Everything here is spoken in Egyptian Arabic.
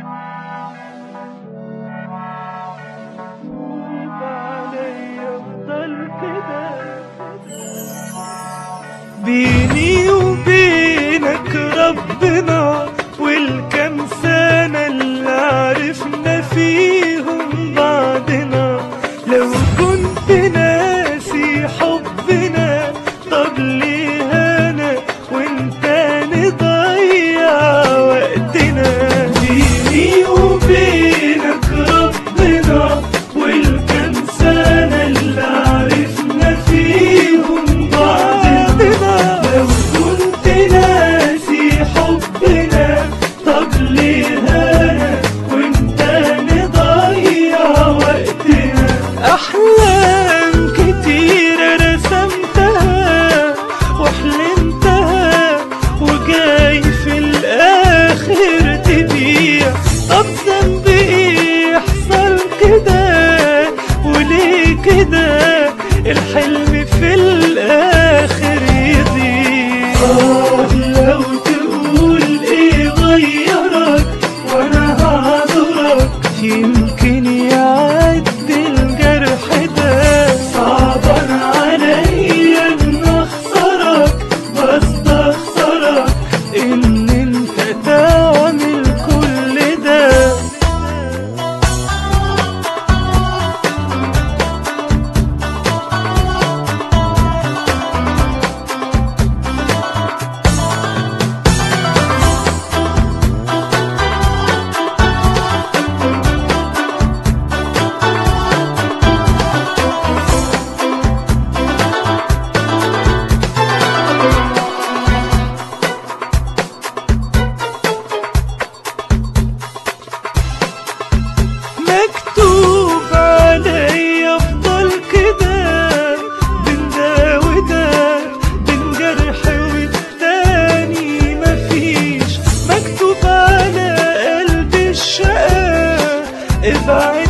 بيني وبينك ربنا والكم سنة اللي عرفنا فيهم بعدنا لو كنت ناسي حبنا طب ليه انا وانت نضيع وقتنا بيني وبينك ربنا والكم سنة اللي عرفنا فيهم بعدنا لو كنت ناسي حبنا طب ليه انا وانت نضيع وقتنا احلام كتيرة رسمتها وحلمتها وجاي في الاخر تبيع طب ذنبي ايه يحصل كده وليه كده الحلم في الاخر يضيع آه لو تقول ايه غيرك وانا هعذرك يمكن يعدي الجرح ده صعبان عليا ان اخسرك بستخسرك ان انت تعمل كل ده مكتوب علي افضل كده بين ده وده بين جرح والتاني مفيش مكتوب على قلبي الشقا ابعد